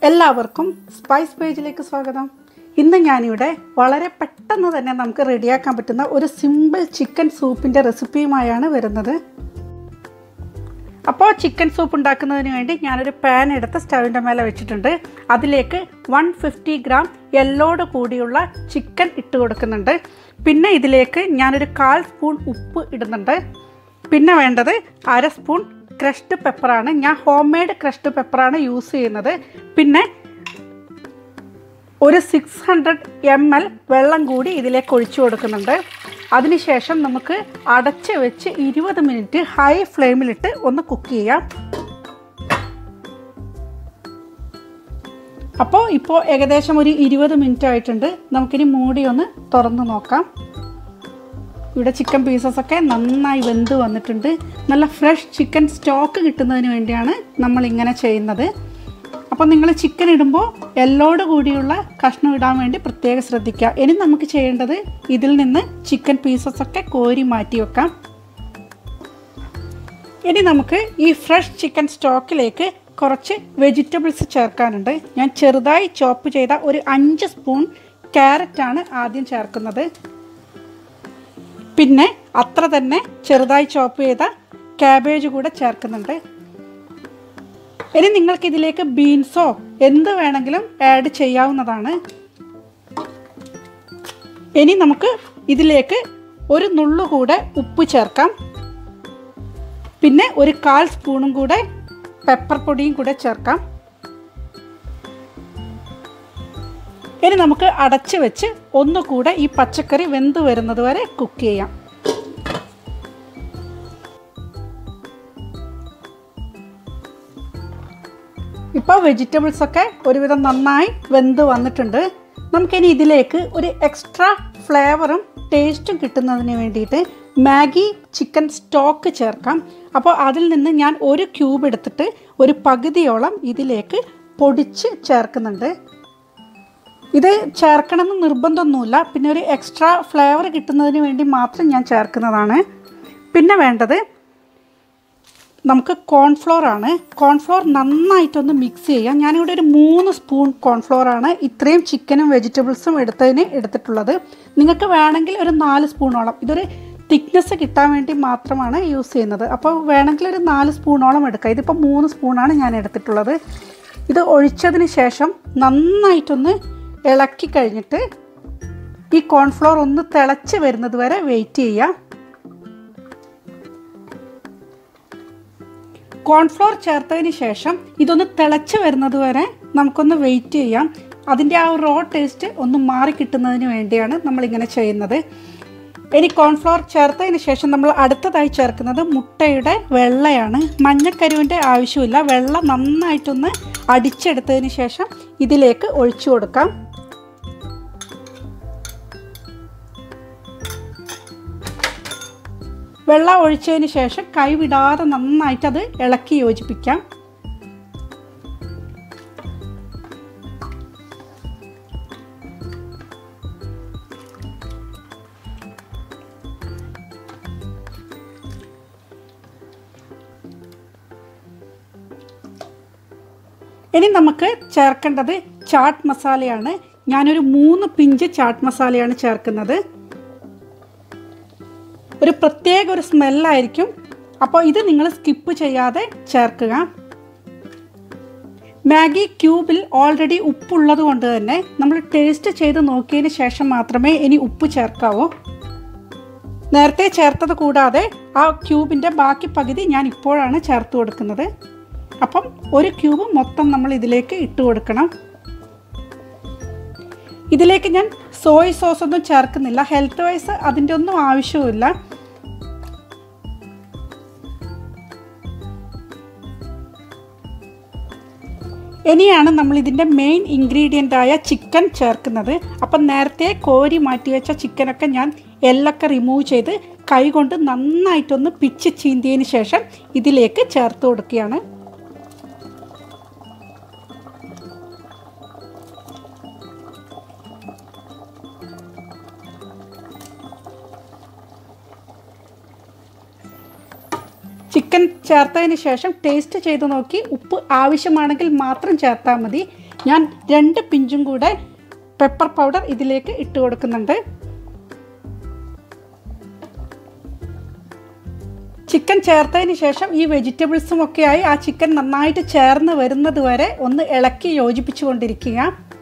എല്ലാവർക്കും സ്പൈസ് പേജിലേക്ക് സ്വാഗതം ഇന്ന് ഞാനിവിടെ വളരെ പെട്ടെന്ന് തന്നെ നമുക്ക് റെഡിയാക്കാൻ പറ്റുന്ന ഒരു സിമ്പിൾ ചിക്കൻ സൂപ്പിൻ്റെ റെസിപ്പിയുമായാണ് വരുന്നത് അപ്പോൾ ചിക്കൻ സൂപ്പ് ഉണ്ടാക്കുന്നതിന് വേണ്ടി ഞാനൊരു പാൻ എടുത്ത് സ്റ്റവിൻ്റെ മേലെ വെച്ചിട്ടുണ്ട് അതിലേക്ക് വൺ ഫിഫ്റ്റി ഗ്രാം എല്ലോട് കൂടിയുള്ള ചിക്കൻ ഇട്ട് കൊടുക്കുന്നുണ്ട് പിന്നെ ഇതിലേക്ക് ഞാനൊരു കാൽ സ്പൂൺ ഉപ്പ് ഇടുന്നുണ്ട് പിന്നെ വേണ്ടത് അര സ്പൂൺ ക്രഷ്ഡ് പെപ്പറാണ് ഞാൻ ഹോം മെയ്ഡ് ക്രഷ്ഡ് പെപ്പറാണ് യൂസ് ചെയ്യുന്നത് പിന്നെ ഒരു സിക്സ് ഹൺഡ്രഡ് എം എൽ വെള്ളം കൂടി ഇതിലേക്ക് ഒഴിച്ചു കൊടുക്കുന്നുണ്ട് അതിനുശേഷം നമുക്ക് അടച്ച് വെച്ച് ഇരുപത് മിനിറ്റ് ഹൈ ഫ്ലെയിമിലിട്ട് ഒന്ന് കുക്ക് ചെയ്യാം അപ്പോൾ ഇപ്പോൾ ഏകദേശം ഒരു ഇരുപത് മിനിറ്റ് ആയിട്ടുണ്ട് നമുക്കിനി മൂടി ഒന്ന് തുറന്ന് നോക്കാം ഇവിടെ ചിക്കൻ പീസസ് ഒക്കെ നന്നായി വെന്ത് വന്നിട്ടുണ്ട് നല്ല ഫ്രഷ് ചിക്കൻ സ്റ്റോക്ക് കിട്ടുന്നതിന് വേണ്ടിയാണ് നമ്മൾ ഇങ്ങനെ ചെയ്യുന്നത് അപ്പോൾ നിങ്ങൾ ചിക്കൻ ഇടുമ്പോൾ എല്ലോട് കൂടിയുള്ള കഷ്ണം ഇടാൻ വേണ്ടി പ്രത്യേകം ശ്രദ്ധിക്കുക ഇനി നമുക്ക് ചെയ്യേണ്ടത് ഇതിൽ നിന്ന് ചിക്കൻ പീസസ് ഒക്കെ കോരി മാറ്റി വെക്കാം ഇനി നമുക്ക് ഈ ഫ്രഷ് ചിക്കൻ സ്റ്റോക്കിലേക്ക് കുറച്ച് വെജിറ്റബിൾസ് ചേർക്കാനുണ്ട് ഞാൻ ചെറുതായി ചോപ്പ് ചെയ്ത ഒരു അഞ്ച് സ്പൂൺ ക്യാരറ്റാണ് ആദ്യം ചേർക്കുന്നത് പിന്നെ അത്ര തന്നെ ചെറുതായി ചോപ്പ് ചെയ്ത ക്യാബേജ് കൂടെ ചേർക്കുന്നുണ്ട് ഇനി നിങ്ങൾക്ക് ഇതിലേക്ക് ബീൻസോ എന്ത് വേണമെങ്കിലും ആഡ് ചെയ്യാവുന്നതാണ് ഇനി നമുക്ക് ഇതിലേക്ക് ഒരു നുള്ളു കൂടെ ഉപ്പ് ചേർക്കാം പിന്നെ ഒരു കാൽ സ്പൂണും കൂടെ പെപ്പർ പൊടിയും കൂടെ ചേർക്കാം ഇനി നമുക്ക് അടച്ച് വെച്ച് ഒന്നുകൂടെ ഈ പച്ചക്കറി വെന്ത് വരുന്നത് വരെ കുക്ക് ചെയ്യാം ഇപ്പോൾ വെജിറ്റബിൾസ് ഒക്കെ ഒരുവിധം നന്നായി വെന്ത് വന്നിട്ടുണ്ട് നമുക്കിനി ഇതിലേക്ക് ഒരു എക്സ്ട്രാ ഫ്ലേവറും ടേസ്റ്റും കിട്ടുന്നതിന് വേണ്ടിയിട്ട് മാഗി ചിക്കൻ സ്റ്റോക്ക് ചേർക്കാം അപ്പോൾ അതിൽ നിന്ന് ഞാൻ ഒരു ക്യൂബ് എടുത്തിട്ട് ഒരു പകുതിയോളം ഇതിലേക്ക് പൊടിച്ച് ചേർക്കുന്നുണ്ട് ഇത് ചേർക്കണമെന്ന് നിർബന്ധമൊന്നുമില്ല പിന്നെ ഒരു എക്സ്ട്രാ ഫ്ലേവർ കിട്ടുന്നതിന് വേണ്ടി മാത്രം ഞാൻ ചേർക്കുന്നതാണ് പിന്നെ വേണ്ടത് നമുക്ക് കോൺഫ്ലോർ ആണ് കോൺഫ്ലോർ നന്നായിട്ടൊന്ന് മിക്സ് ചെയ്യാം ഞാനിവിടെ ഒരു മൂന്ന് സ്പൂൺ കോൺഫ്ലോർ ആണ് ഇത്രയും ചിക്കനും വെജിറ്റബിൾസും എടുത്തതിന് എടുത്തിട്ടുള്ളത് നിങ്ങൾക്ക് വേണമെങ്കിൽ ഒരു നാല് സ്പൂണോളം ഇതൊരു തിക്നെസ് കിട്ടാൻ വേണ്ടി മാത്രമാണ് യൂസ് ചെയ്യുന്നത് അപ്പോൾ വേണമെങ്കിൽ ഒരു നാല് സ്പൂണോളം എടുക്കാം ഇതിപ്പോൾ മൂന്ന് സ്പൂണാണ് ഞാൻ എടുത്തിട്ടുള്ളത് ഇത് ഒഴിച്ചതിന് ശേഷം നന്നായിട്ടൊന്ന് ഇളക്കി കഴിഞ്ഞിട്ട് ഈ കോൺഫ്ലോർ ഒന്ന് തിളച്ച് വരുന്നത് വരെ വെയിറ്റ് ചെയ്യുക കോൺഫ്ലോർ ചേർത്തതിന് ശേഷം ഇതൊന്ന് തിളച്ച് വരുന്നത് വരെ നമുക്കൊന്ന് വെയിറ്റ് ചെയ്യാം അതിൻ്റെ ആ റോ ടേസ്റ്റ് ഒന്ന് മാറി കിട്ടുന്നതിന് വേണ്ടിയാണ് നമ്മളിങ്ങനെ ചെയ്യുന്നത് ഇനി കോൺഫ്ലോർ ചേർത്തതിന് ശേഷം നമ്മൾ അടുത്തതായി ചേർക്കുന്നത് മുട്ടയുടെ വെള്ളയാണ് മഞ്ഞക്കരുവിൻ്റെ ആവശ്യമില്ല വെള്ള നന്നായിട്ടൊന്ന് അടിച്ചെടുത്തതിന് ശേഷം ഇതിലേക്ക് ഒഴിച്ചു കൊടുക്കാം വെള്ളം ഒഴിച്ചതിന് ശേഷം കൈവിടാതെ നന്നായിട്ട് അത് ഇളക്കി യോജിപ്പിക്കാം ഇനി നമുക്ക് ചേർക്കേണ്ടത് ചാട്ട് മസാലയാണ് ഞാനൊരു മൂന്ന് പിഞ്ച് ചാട്ട് മസാലയാണ് ചേർക്കുന്നത് ഒരു പ്രത്യേക ഒരു സ്മെല്ലായിരിക്കും അപ്പോൾ ഇത് നിങ്ങൾ സ്കിപ്പ് ചെയ്യാതെ ചേർക്കുക മാഗി ക്യൂബിൽ ഓൾറെഡി ഉപ്പുള്ളത് കൊണ്ട് തന്നെ നമ്മൾ ടേസ്റ്റ് ചെയ്ത് നോക്കിയതിന് ശേഷം മാത്രമേ ഇനി ഉപ്പ് ചേർക്കാവൂ നേരത്തെ ചേർത്തത് കൂടാതെ ആ ക്യൂബിൻ്റെ ബാക്കി പകുതി ഞാൻ ഇപ്പോഴാണ് ചേർത്ത് കൊടുക്കുന്നത് അപ്പം ഒരു ക്യൂബ് മൊത്തം നമ്മൾ ഇതിലേക്ക് ഇട്ട് കൊടുക്കണം ഇതിലേക്ക് ഞാൻ സോയ് സോസ് ഒന്നും ചേർക്കുന്നില്ല ഹെൽത്ത് വൈസ് അതിൻ്റെ ഒന്നും ആവശ്യമില്ല ഇനിയാണ് നമ്മൾ ഇതിൻ്റെ മെയിൻ ഇൻഗ്രീഡിയൻ്റ് ആയ ചിക്കൻ ചേർക്കുന്നത് അപ്പം നേരത്തെ കോരി മാറ്റി വെച്ച ചിക്കനൊക്കെ ഞാൻ എല്ലൊക്കെ റിമൂവ് ചെയ്ത് കൈകൊണ്ട് നന്നായിട്ടൊന്ന് പിച്ച് ചീന്തിയതിന് ശേഷം ഇതിലേക്ക് ചേർത്ത് കൊടുക്കുകയാണ് ചിക്കൻ ചേർത്തതിന് ശേഷം ടേസ്റ്റ് ചെയ്ത് നോക്കി ഉപ്പ് ആവശ്യമാണെങ്കിൽ മാത്രം ചേർത്താൽ മതി ഞാൻ രണ്ട് പിഞ്ചും കൂടെ പെപ്പർ പൗഡർ ഇതിലേക്ക് ഇട്ട് കൊടുക്കുന്നുണ്ട് ചിക്കൻ ചേർത്തതിന് ശേഷം ഈ വെജിറ്റബിൾസും ഒക്കെയായി ആ ചിക്കൻ നന്നായിട്ട് ചേർന്ന് വരുന്നത് വരെ ഒന്ന് ഇളക്കി യോജിപ്പിച്ചു കൊണ്ടിരിക്കുക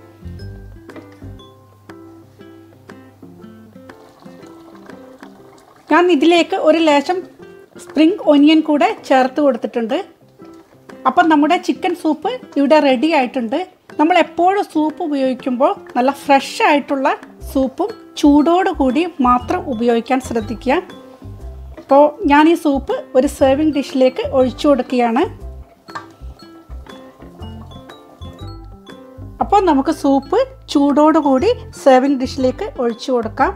ഞാൻ ഇതിലേക്ക് ഒരു ലേശം സ്പ്രിംഗ് ഒനിയൻ കൂടെ ചേർത്ത് കൊടുത്തിട്ടുണ്ട് അപ്പം നമ്മുടെ ചിക്കൻ സൂപ്പ് ഇവിടെ റെഡി ആയിട്ടുണ്ട് നമ്മൾ എപ്പോഴും സൂപ്പ് ഉപയോഗിക്കുമ്പോൾ നല്ല ഫ്രഷ് ആയിട്ടുള്ള സൂപ്പും ചൂടോടുകൂടി മാത്രം ഉപയോഗിക്കാൻ ശ്രദ്ധിക്കുക അപ്പോൾ ഞാൻ ഈ സൂപ്പ് ഒരു സെർവിങ് ഡിഷിലേക്ക് ഒഴിച്ചു കൊടുക്കുകയാണ് അപ്പോൾ നമുക്ക് സൂപ്പ് ചൂടോടുകൂടി സെർവിങ് ഡിഷിലേക്ക് ഒഴിച്ചു കൊടുക്കാം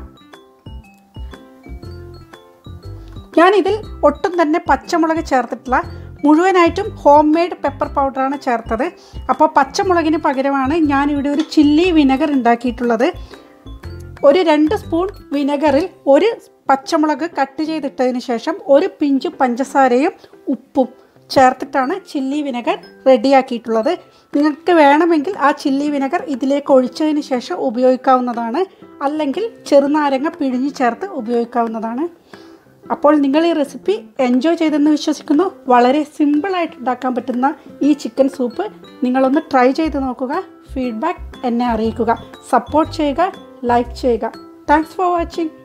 ഞാനിതിൽ ഒട്ടും തന്നെ പച്ചമുളക് ചേർത്തിട്ടില്ല മുഴുവനായിട്ടും ഹോം മെയ്ഡ് പെപ്പർ പൗഡറാണ് ചേർത്തത് അപ്പോൾ പച്ചമുളകിന് പകരമാണ് ഞാനിവിടെ ഒരു ചില്ലി വിനെഗർ ഉണ്ടാക്കിയിട്ടുള്ളത് ഒരു രണ്ട് സ്പൂൺ വിനെഗറിൽ ഒരു പച്ചമുളക് കട്ട് ചെയ്തിട്ടതിന് ശേഷം ഒരു പിഞ്ച് പഞ്ചസാരയും ഉപ്പും ചേർത്തിട്ടാണ് ചില്ലി വിനെഗർ റെഡിയാക്കിയിട്ടുള്ളത് നിങ്ങൾക്ക് വേണമെങ്കിൽ ആ ചില്ലി വിനെഗർ ഇതിലേക്ക് ഒഴിച്ചതിന് ശേഷം ഉപയോഗിക്കാവുന്നതാണ് അല്ലെങ്കിൽ ചെറുനാരങ്ങ പിഴിഞ്ഞ് ചേർത്ത് ഉപയോഗിക്കാവുന്നതാണ് അപ്പോൾ നിങ്ങൾ ഈ റെസിപ്പി എൻജോയ് ചെയ്തെന്ന് വിശ്വസിക്കുന്നു വളരെ സിമ്പിളായിട്ട് ഉണ്ടാക്കാൻ പറ്റുന്ന ഈ ചിക്കൻ സൂപ്പ് നിങ്ങളൊന്ന് ട്രൈ ചെയ്ത് നോക്കുക ഫീഡ്ബാക്ക് എന്നെ അറിയിക്കുക സപ്പോർട്ട് ചെയ്യുക ലൈക്ക് ചെയ്യുക താങ്ക്സ് ഫോർ വാച്ചിങ്